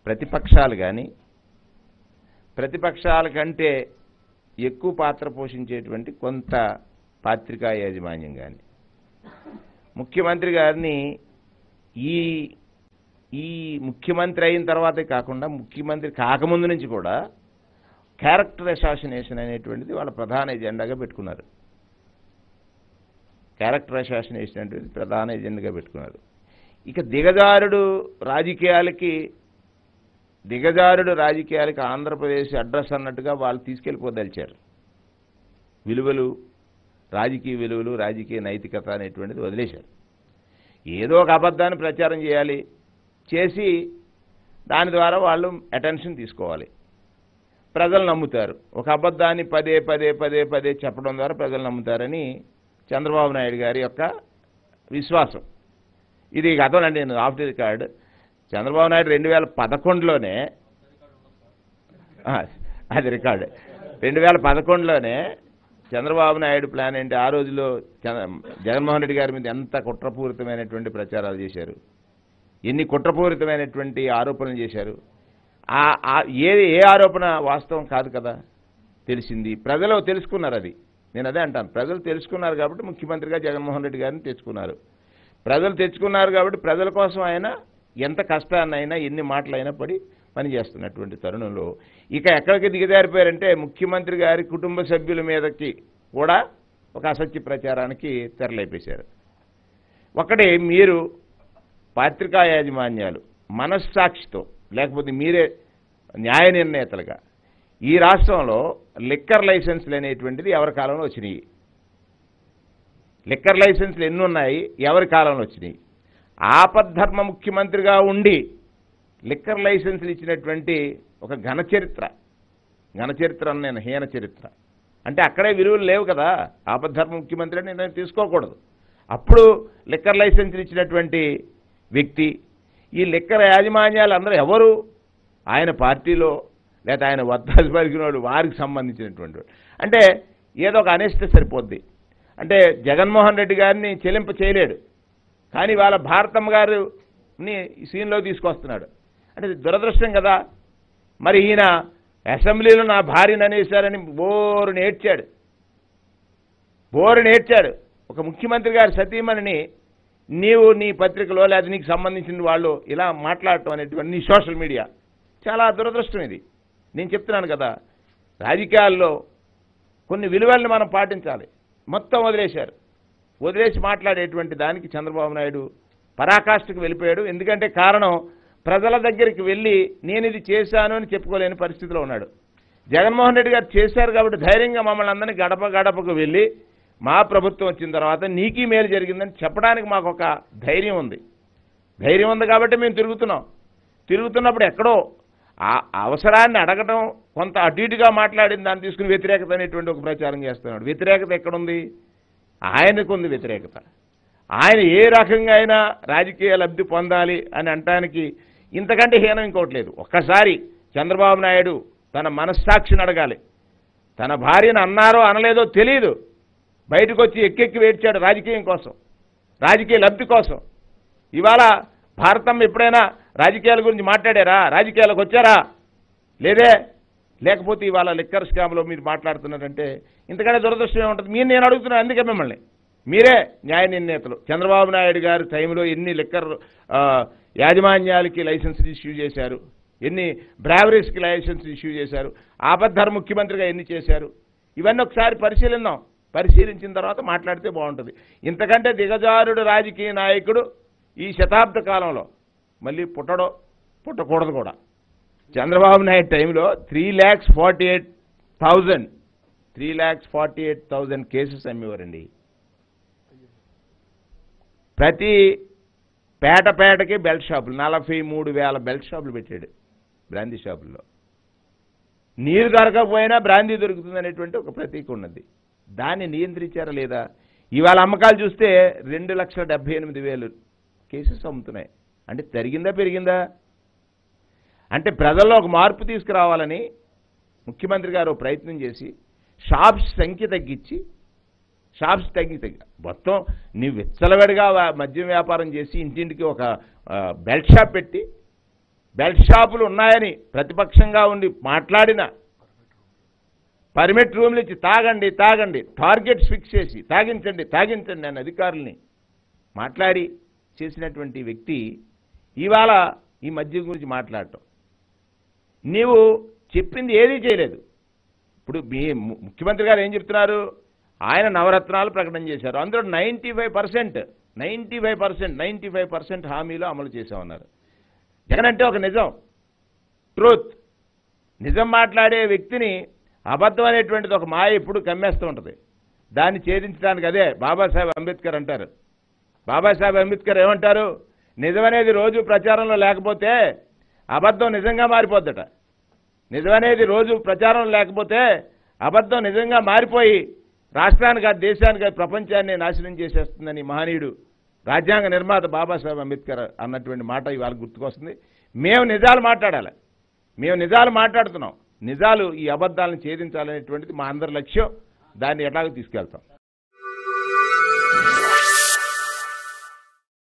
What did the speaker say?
ప్రతిపక్షాలు కానీ ప్రతిపక్షాల కంటే ఎక్కువ పాత్ర పోషించేటువంటి కొంత పాత్రికా యాజమాన్యం కానీ ముఖ్యమంత్రి గారిని ఈ ఈ ముఖ్యమంత్రి అయిన తర్వాతే కాకుండా ముఖ్యమంత్రి కాకముందు నుంచి కూడా క్యారెక్టర్ అసాసినేషన్ అనేటువంటిది వాళ్ళ ప్రధాన ఎజెండాగా పెట్టుకున్నారు క్యారెక్టర్ అసాసినేషన్ అనేటువంటిది ప్రధాన ఎజెండాగా పెట్టుకున్నారు ఇక దిగజారుడు రాజకీయాలకి దిగజారుడు రాజకీయాలకి ఆంధ్రప్రదేశ్ అడ్రస్ అన్నట్టుగా వాళ్ళు తీసుకెళ్ళిపోదలిచారు విలువలు రాజకీయ విలువలు రాజకీయ నైతికత అనేటువంటిది వదిలేశారు ఏదో ఒక అబద్ధాన్ని ప్రచారం చేయాలి చేసి దాని ద్వారా వాళ్ళు అటెన్షన్ తీసుకోవాలి ప్రజలు నమ్ముతారు ఒక అబద్ధాన్ని పదే పదే పదే పదే చెప్పడం ద్వారా ప్రజలు నమ్ముతారని చంద్రబాబు నాయుడు గారి యొక్క విశ్వాసం ఇది గతంలో నేను off the record Chandrababu Naidu రెండు వేల పదకొండులోనే ఆ, అది రికార్డ్ రెండు వేల పదకొండులోనే చంద్రబాబు నాయుడు ప్లాన్ ఏంటి ఆ రోజులో చంద్ర- జగన్మోహన్ రెడ్డి గారి మీద ఎంత కుట్రపూరితమైనటువంటి ప్రచారాలు చేశారు ఎన్ని కుట్రపూరితమైనటువంటి ఆరోపణలు చేశారు ఆ ఆ- ఏ ఏ ఆరోపణ వాస్తవం కాదు కదా తెలిసింది ప్రజలు తెలుసుకున్నారు అది నేను అదే అంటాను ప్రజలు తెలుసుకున్నారు కాబట్టి ముఖ్యమంత్రిగా జగన్మోహన్ రెడ్డి గారిని తెచ్చుకున్నారు ప్రజలు తెచ్చుకున్నారు కాబట్టి ప్రజల కోసం ఆయన ఎంత కష్టాన్నైనా ఎన్ని మాటలైనా పడి పనిచేస్తున్నటువంటి తరుణంలో ఇక ఎక్కడికి దిగజారిపోయారంటే ముఖ్యమంత్రి గారి కుటుంబ సభ్యుల మీదకి కూడా ఒక అసత్య ప్రచారానికి తెరలేపేశారు ఒకటి మీరు పత్రికా యాజమాన్యాలు మనస్సాక్షితో లేకపోతే మీరే న్యాయ నిర్ణేతలుగా ఈ రాష్ట్రంలో లిక్కర్ లైసెన్స్లు అనేటువంటిది ఎవరి కాలంలో వచ్చినాయి లిక్కర్ లైసెన్స్లు ఎన్ని ఉన్నాయి ఎవరి కాలంలో వచ్చినాయి ఆపద్ధర్మ ముఖ్యమంత్రిగా ఉండి లిక్కర్ లైసెన్సులు ఇచ్చినటువంటి ఒక ఘన చరిత్ర ఘన చరిత్ర అని నేను హీన చరిత్ర అంటే అక్కడే విలువలు లేవు కదా ఆపద్ధర్మ ముఖ్యమంత్రి అని నేను తీసుకోకూడదు అప్పుడు లిక్కర్ లైసెన్సులు ఇచ్చినటువంటి వ్యక్తి ఈ లిక్కర్ యాజమాన్యాలు అందరూ ఎవరు ఆయన పార్టీలో లేదా ఆయన వద్దాసి పలికిన వాళ్ళు వారికి సంబంధించినటువంటి వాళ్ళు. అంటే ఏదో ఒక అనేస్తే సరిపోద్ది అంటే జగన్మోహన్ రెడ్డి గారిని చెల్లింప చేయలేడు కానీ వాళ్ళ భారతమ్మ గారిని ఈ సీన్లో తీసుకొస్తున్నాడు అంటే ఇది దురదృష్టం కదా మరి ఈయన అసెంబ్లీలో నా భార్యను అనేశారని బోరు నేర్చాడు బోరు నేర్చాడు ఒక ముఖ్యమంత్రి గారి సతీమణిని నీవు నీ పత్రికలో లేదా నీకు సంబంధించిన వాళ్ళు ఇలా మాట్లాడటం అనేటువంటి నీ సోషల్ మీడియా చాలా దురదృష్టం ఇది నేను చెప్తున్నాను కదా రాజకీయాల్లో కొన్ని విలువల్ని మనం పాటించాలి మొత్తం వదిలేశారు వదిలేసి మాట్లాడేటువంటి దానికి చంద్రబాబు నాయుడు పరాకాష్ఠకు వెళ్ళిపోయాడు ఎందుకంటే కారణం ప్రజల దగ్గరికి వెళ్ళి నేను ఇది చేశాను అని చెప్పుకోలేని పరిస్థితిలో ఉన్నాడు జగన్మోహన్ రెడ్డి గారు చేశారు కాబట్టి ధైర్యంగా మమ్మల్ని అందరినీ గడప గడపకు వెళ్ళి మా ప్రభుత్వం వచ్చిన తర్వాత నీకీ మేలు జరిగిందని చెప్పడానికి మాకు ఒక ధైర్యం ఉంది ధైర్యం ఉంది కాబట్టి మేము తిరుగుతున్నాం తిరుగుతున్నప్పుడు ఎక్కడో ఆ అవసరాన్ని అడగటం కొంత అటు ఇటుగా మాట్లాడిన దాన్ని తీసుకుని వ్యతిరేకత అనేటువంటి ఒక ప్రచారం చేస్తున్నాడు వ్యతిరేకత ఎక్కడుంది ఆయనకు ఉంది వ్యతిరేకత ఆయన ఏ రకంగా అయినా రాజకీయ లబ్ధి పొందాలి అని అనటానికి ఇంతకంటే హీనం ఇంకోటి లేదు ఒక్కసారి చంద్రబాబు నాయుడు తన మనస్సాక్షిని అడగాలి తన భార్యను అన్నారో అనలేదో తెలియదు బయటకు వచ్చి ఎక్కెక్కి వేడ్చాడు రాజకీయం కోసం రాజకీయ లబ్ధి కోసం ఇవాళ భారతం ఎప్పుడైనా రాజకీయాల గురించి మాట్లాడారా రాజకీయాలకు వచ్చారా లేదే లేకపోతే ఇవాళ లిక్కర్ స్కామ్లో మీరు మాట్లాడుతున్నారంటే ఇంతకంటే దురదృష్టం ఏముంటుంది మీరు నేను అడుగుతున్నాను అందుకే మిమ్మల్ని మీరే న్యాయ నిర్ణేతలు చంద్రబాబు నాయుడు గారి టైంలో ఎన్ని లిక్కర్ ఆ, యాజమాన్యాలకి లైసెన్స్ ఇష్యూ చేశారు ఎన్ని బ్రావరీస్కి లైసెన్స్ ఇష్యూ చేశారు ఆపద్ధర్ ముఖ్యమంత్రిగా ఎన్ని చేశారు ఇవన్నీ ఒకసారి పరిశీలిద్దాం పరిశీలించిన తర్వాత మాట్లాడితే బాగుంటుంది ఇంతకంటే దిగజారుడు రాజకీయ నాయకుడు ఈ శతాబ్ద కాలంలో మళ్ళీ పుట్టడో పుట్టకూడదు కూడా చంద్రబాబు నాయుడు టైంలో three lakhs forty eight thousand three lakhs forty eight thousand cases అమ్మేవారండి ప్రతి పేట పేటకి బెల్ట్ షాపులు నలభై మూడు వేల బెల్ట్ షాపులు పెట్టాడు బ్రాందీ షాపుల్లో నీరు దొరకకపోయినా బ్రాందీ దొరుకుతుంది అనేటువంటి ఒక ప్రతీక ఉన్నది దాన్ని నియంత్రించారా లేదా ఇవాళ అమ్మకాలు చూస్తే రెండు లక్షల డెబ్బై ఎనిమిది వేలు కేసెస్ అమ్ముతున్నాయి అంటే తరిగిందా పెరిగిందా అంటే ప్రజల్లో ఒక మార్పు తీసుకురావాలని ముఖ్యమంత్రి గారు ఓ ప్రయత్నం చేసి షాప్స్ సంఖ్య తగ్గించి షాప్స్ తగ్గి తగ్గి మొత్తం నీవు విచ్చలవిడిగా వా- మద్యం వ్యాపారం చేసి ఇంటింటికి ఒక ఆ, బెల్ట్ షాప్ పెట్టి బెల్ట్ షాపులు ఉన్నాయని ప్రతిపక్షంగా ఉండి మాట్లాడిన పర్మిట్ రూమ్లు ఇచ్చి తాగండి తాగండి టార్గెట్స్ ఫిక్స్ చేసి తాగించండి తాగించండి అని అధికారుల్ని మాట్లాడి చేసినటువంటి వ్యక్తి ఇవాళ ఈ మద్యం గురించి మాట్లాడటం నీవు చెప్పింది ఏదీ చేయలేదు ఇప్పుడు మీ ము- ముఖ్యమంత్రి గారు ఏం చెప్తున్నారు ఆయన నవరత్నాలు ప్రకటన చేశారు అందులో ninety five percent ninety five percent ninety five percent హామీలు అమలు చేశామన్నారు జగన్ అంటే ఒక నిజం ట్రూత్ నిజం మాట్లాడే వ్యక్తిని అబద్ధం అనేటువంటిది ఒక మాయ ఎప్పుడు కమ్మేస్తూ ఉంటుంది దాన్ని ఛేదించడానికి అదే బాబాసాహెబ్ అంబేద్కర్ అంటారు బాబాసాహెబ్ అంబేద్కర్ ఏమంటారు నిజమనేది రోజు ప్రచారంలో లేకపోతే అబద్ధం నిజంగా మారిపోద్దట నిజమనేది రోజు ప్రచారం లేకపోతే అబద్ధం నిజంగా మారిపోయి రాష్ట్రానికి కాదు దేశానికి కాదు ప్రపంచాన్ని నాశనం చేసేస్తుందని మహనీయుడు రాజ్యాంగ నిర్మాత బాబాసాహెబ్ అంబేద్కర్ అన్నటువంటి మాట ఇవాళ గుర్తుకొస్తుంది మేము నిజాలు మాట్లాడాలి మేము నిజాలు మాట్లాడుతున్నాం నిజాలు ఈ అబద్ధాలను ఛేదించాలనేటువంటిది మా అందరి లక్ష్యం దాన్ని ఎట్లాగో తీసుకెళ్తాం